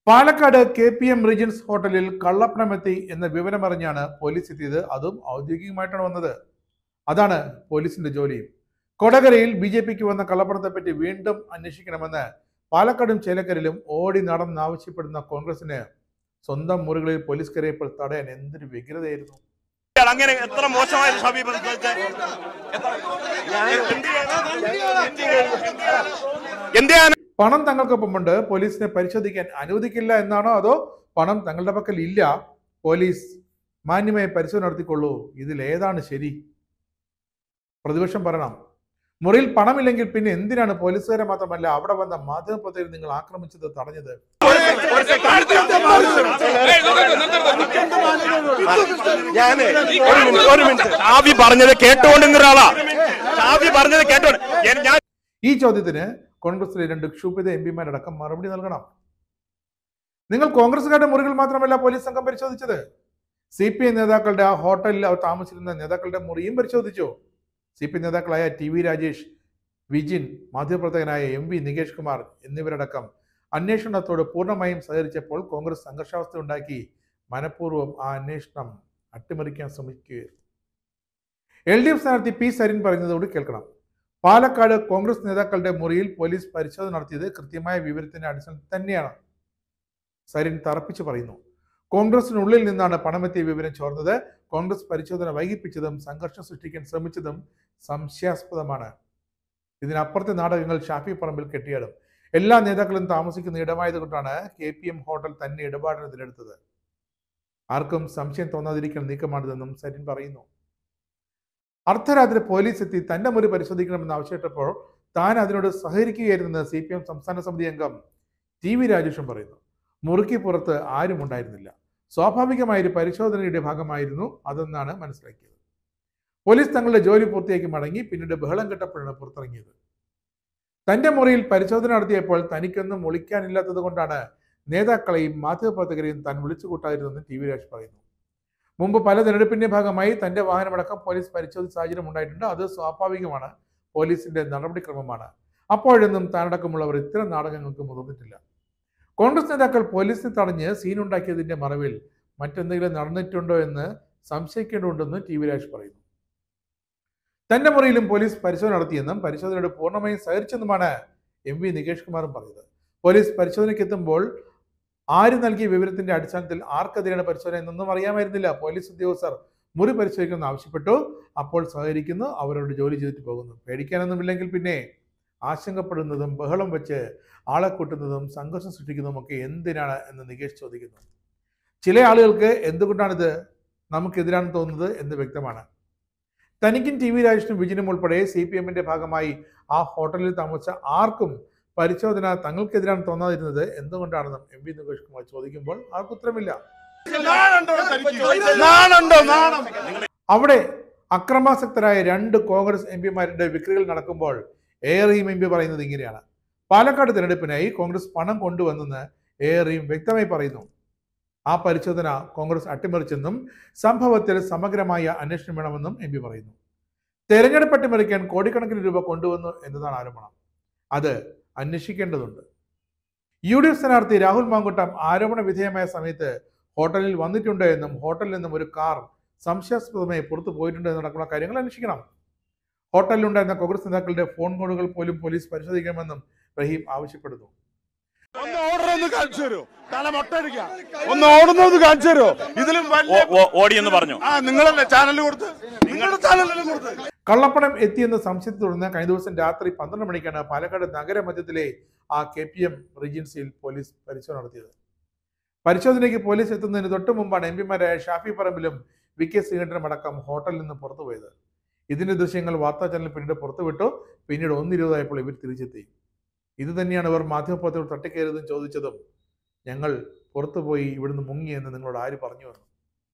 Palakkad K P M Regency ഹോട്ടലിൽ കള്ളപ്പണമെത്തി എന്ന വിവരമറിഞ്ഞാണ് പോലീസ് എത്തിയത് അതും ഔദ്യോഗികമായിട്ടാണ് വന്നത് അതാണ് പോലീസിന്റെ ജോലിയും കൊടകരയിൽ ബി ജെ പിക്ക് വന്ന കള്ളപ്പണത്തെപ്പറ്റി വീണ്ടും അന്വേഷിക്കണമെന്ന് പാലക്കാടും ചേലക്കരയിലും ഓടി നടന്നാവശ്യപ്പെടുന്ന കോൺഗ്രസിന് സ്വന്തം മുറികളിൽ പോലീസ് കയറിയപ്പോൾ തടയാൻ എന്തൊരു വ്യഗ്രതയായിരുന്നു ഇയാൾ അങ്ങനെ എത്ര മോശമായ ഒരു സമീപനം ചോദിച്ചാൽ എന്ത് ചെയ്യാൻ പണം തങ്ങൾക്കൊപ്പമുണ്ട് പോലീസിനെ പരിശോധിക്കാൻ അനുവദിക്കില്ല എന്നാണോ അതോ പണം തങ്ങളുടെ പക്കൽ ഇല്ല പോലീസ് മാന്യമായി പരിശോധന നടത്തിക്കൊള്ളൂ ഇതിൽ ഏതാണ് ശരി പ്രതിപക്ഷം പറയണം മുറിയിൽ പണമില്ലെങ്കിൽ പിന്നെ എന്തിനാണ് പോലീസുകാരെ മാത്രമല്ല അവിടെ വന്ന മാധ്യമപ്രവർത്തകരെ നിങ്ങൾ ആക്രമിച്ചത് തടഞ്ഞത് ഞാന് ഒരു മിനിറ്റ് ഒരു മിനിറ്റ് ഷാഫി പറഞ്ഞത് കേട്ടുകൊണ്ടിരുന്ന ഒരാളാ ഷാഫി പറഞ്ഞത് കേട്ടോണ്ട് ഞാൻ- ഞാൻ ഈ ചോദ്യത്തിന് കോൺഗ്രസിലെ രണ്ട് ക്ഷുഭിത എം പിമാരടക്കം മറുപടി നൽകണം നിങ്ങൾ കോൺഗ്രസുകാരുടെ മുറികൾ മാത്രമല്ല പോലീസ് സംഘം പരിശോധിച്ചത് സി പി ഐ നേതാക്കളുടെ ആ ഹോട്ടലിൽ അവർ താമസിച്ചിരുന്ന നേതാക്കളുടെ മുറിയും പരിശോധിച്ചു സി പി നേതാക്കളായ ടി വി രാജേഷ് വിജിൻ മാധ്യമപ്രവർത്തകനായ എം വി നികേഷ് കുമാർ എന്നിവരടക്കം അന്വേഷണത്തോട് പൂർണ്ണമായും സഹകരിച്ചപ്പോൾ കോൺഗ്രസ് സംഘർഷാവസ്ഥ ഉണ്ടാക്കി മനഃപൂർവ്വം ആ അന്വേഷണം അട്ടിമറിക്കാൻ ശ്രമിക്കുകയായിരുന്നു എൽ ഡി എഫ് സ്ഥാനാർത്ഥി പി സരിൻ പറയുന്നതോട് കേൾക്കണം പാലക്കാട് കോൺഗ്രസ് നേതാക്കളുടെ മുറിയിൽ പോലീസ് പരിശോധന നടത്തിയത് കൃത്യമായ വിവരത്തിന്റെ അടിസ്ഥാനത്തിൽ തന്നെയാണ് സരിൻ തറപ്പിച്ച് പറയുന്നു കോൺഗ്രസിനുള്ളിൽ നിന്നാണ് പണമെത്തിയ വിവരം ചോർന്നത് കോൺഗ്രസ് പരിശോധന വൈകിപ്പിച്ചതും സംഘർഷം സൃഷ്ടിക്കാൻ ശ്രമിച്ചതും സംശയാസ്പദമാണ് ഇതിനപ്പുറത്തെ നാടകങ്ങൾ ഷാഫി പറമ്പിൽ കെട്ടിയാടും എല്ലാ നേതാക്കളും താമസിക്കുന്ന ഇടമായതുകൊണ്ടാണ് കെ പി എം ഹോട്ടൽ തന്നെ ഇടപാടിന് ഇതിലെടുത്തത് ആർക്കും സംശയം തോന്നാതിരിക്കാൻ നീക്കമാണിതെന്നും സരിൻ പറയുന്നു അർദ്ധരാത്രി പോലീസ് എത്തി തന്റെ മുറി പരിശോധിക്കണമെന്ന് ആവശ്യപ്പെട്ടപ്പോൾ താൻ അതിനോട് സഹകരിക്കുകയായിരുന്നെന്ന് സി പി എം സംസ്ഥാന സമിതി അംഗം ടി വി രാജേഷും പറയുന്നു മുറിക്ക് പുറത്ത് ആരും ഉണ്ടായിരുന്നില്ല സ്വാഭാവികമായ ഒരു പരിശോധനയുടെ ഭാഗമായിരുന്നു അതെന്നാണ് മനസ്സിലാക്കിയത് പോലീസ് തങ്ങളുടെ ജോലി പൂർത്തിയാക്കി മടങ്ങി പിന്നീട് ബഹളം കെട്ടപ്പോഴാണ് പുറത്തിറങ്ങിയത് തന്റെ മുറിയിൽ പരിശോധന നടത്തിയപ്പോൾ തനിക്കൊന്നും ഒളിക്കാനില്ലാത്തത് കൊണ്ടാണ് നേതാക്കളെയും മാധ്യമപ്രവർത്തകരെയും താൻ വിളിച്ചു കൂട്ടായിരുന്നെന്ന് ടി വി രാജ് പറയുന്നു മുമ്പ് പല തെരഞ്ഞെടുപ്പിന്റെ ഭാഗമായി തന്റെ വാഹനമടക്കം പോലീസ് പരിശോധിച്ച സാഹചര്യം ഉണ്ടായിട്ടുണ്ട് അത് സ്വാഭാവികമാണ് പോലീസിന്റെ നടപടിക്രമമാണ് അപ്പോഴൊന്നും താനടക്കമുള്ളവർ ഇത്തരം നാടകങ്ങൾക്ക് മുതിർന്നിട്ടില്ല കോൺഗ്രസ് നേതാക്കൾ പോലീസിനെ തടഞ്ഞ് സീനുണ്ടാക്കിയതിന്റെ മറവിൽ മറ്റെന്തെങ്കിലും നടന്നിട്ടുണ്ടോ എന്ന് സംശയിക്കേണ്ടതുണ്ടെന്ന് ടി വി രാജ് പറയുന്നു തന്റെ മുറിയിലും പോലീസ് പരിശോധന നടത്തിയെന്നും പരിശോധനയോട് പൂർണ്ണമായും സഹകരിച്ചെന്നുമാണ് എം വി നികേഷ് കുമാറും പറഞ്ഞത് പോലീസ് പരിശോധനയ്ക്ക് എത്തുമ്പോൾ ആര് നൽകിയ വിവരത്തിന്റെ അടിസ്ഥാനത്തിൽ ആർക്കെതിരെയാണ് പരിശോധന എന്നൊന്നും അറിയാമായിരുന്നില്ല പോലീസ് ഉദ്യോഗസ്ഥർ മുറി പരിശോധിക്കണമെന്ന് ആവശ്യപ്പെട്ടു അപ്പോൾ സഹകരിക്കുന്നു അവരോട് ജോലി ചെയ്തിട്ട് പോകുന്നു പേടിക്കാനൊന്നുമില്ലെങ്കിൽ പിന്നെ ആശങ്കപ്പെടുന്നതും ബഹളം വെച്ച് ആളെ കൂട്ടുന്നതും സംഘർഷം സൃഷ്ടിക്കുന്നതും ഒക്കെ എന്തിനാണ് എന്ന് നികേഷ് ചോദിക്കുന്നു ചില ആളുകൾക്ക് എന്തുകൊണ്ടാണിത് നമുക്കെതിരാണെന്ന് തോന്നുന്നത് എന്ന് വ്യക്തമാണ് തനിക്കും ടി വി രാജേഷിനും വിജിനും ഉൾപ്പെടെ സി പി എമ്മിന്റെ ഭാഗമായി ആ ഹോട്ടലിൽ താമസിച്ച ആർക്കും പരിശോധന തങ്ങൾക്കെതിരാണ് തോന്നാതിരുന്നത് എന്തുകൊണ്ടാണെന്നും എം വി നികേഷ് കുമാർ ചോദിക്കുമ്പോൾ ആർക്കും ഉത്തരമില്ല നാണുണ്ടോ നാണം അവിടെ അക്രമാസക്തരായ രണ്ട് കോൺഗ്രസ് എം പിമാരുടെ വിക്രികൾ നടക്കുമ്പോൾ ഏറെയും എം പി പറയുന്നത് ഇങ്ങനെയാണ് പാലക്കാട് തിരഞ്ഞെടുപ്പിനായി കോൺഗ്രസ് പണം കൊണ്ടുവന്നെന്ന് ഏറെയും വ്യക്തമായി പറയുന്നു ആ പരിശോധന കോൺഗ്രസ് അട്ടിമറിച്ചെന്നും സംഭവത്തിൽ സമഗ്രമായ അന്വേഷണം വേണമെന്നും എം പി പറയുന്നു തെരഞ്ഞെടുപ്പ് അട്ടിമറിക്കാൻ കോടിക്കണക്കിന് രൂപ കൊണ്ടുവന്നു എന്നതാണ് ആരോപണം അത് അന്വേഷിക്കേണ്ടതുണ്ട് യു ഡി എഫ് സ്ഥാനാർത്ഥി രാഹുൽ മാങ്കുട്ടം ആരോപണ വിധേയമായ സമയത്ത് ഹോട്ടലിൽ വന്നിട്ടുണ്ട് എന്നും ഹോട്ടലിൽ നിന്നും ഒരു കാർ സംശയാസ്പദമായി പുറത്തു പോയിട്ടുണ്ട് എന്നടക്കമുള്ള കാര്യങ്ങൾ അന്വേഷിക്കണം ഹോട്ടലിലുണ്ടായിരുന്ന കോൺഗ്രസ് നേതാക്കളുടെ ഫോൺ കോളുകൾ പോലും പോലീസ് പരിശോധിക്കണമെന്നും റഹീം ആവശ്യപ്പെടുന്നു ഒന്ന് ഓർഡർ ഒന്ന് കാണിച്ചു തരുമോ തല മൊട്ടടിക്ക ഒന്ന് ഓടുന്ന ഒന്ന് കാണിച്ചു തരുമോ ഇതിലും വലിയ ഓ- ഓ- ഓടിയെന്ന് പറഞ്ഞു ആ നിങ്ങളല്ലേ ചാനലിൽ കൊടുത്ത് നിങ്ങളുടെ ചാനലിൽ കൊടുത്ത് കള്ളപ്പണം എത്തിയെന്ന സംശയത്തെ തുടർന്ന് കഴിഞ്ഞ ദിവസം രാത്രി പന്ത്രണ്ട് മണിക്കാണ് പാലക്കാട് നഗരമധ്യത്തിലെ ആ കെ പി എം റീജൻസിയിൽ പോലീസ് പരിശോധന നടത്തിയത് പരിശോധനയ്ക്ക് പോലീസ് എത്തുന്നതിന് തൊട്ട് മുമ്പാണ് എം പിമാരായ ഷാഫി പറമ്പിലും വി കെ ശ്രീകണ്ഠനും അടക്കം ഹോട്ടലിൽ നിന്ന് പുറത്തുപോയത് ഇതിന്റെ ദൃശ്യങ്ങൾ വാർത്താ ചാനൽ പിന്നീട് പുറത്തുവിട്ടു പിന്നീട് ഒന്നിരുപതായപ്പോൾ ഇവർ തിരിച്ചെത്തി ഇത് തന്നെയാണ് ഇവർ മാധ്യമപ്രവർത്തകർ തട്ടിക്കയറിയതും ചോദിച്ചതും ഞങ്ങൾ പുറത്തുപോയി ഇവിടുന്ന് മുങ്ങിയെന്ന് നിങ്ങളോട് ആര് പറഞ്ഞു വന്നു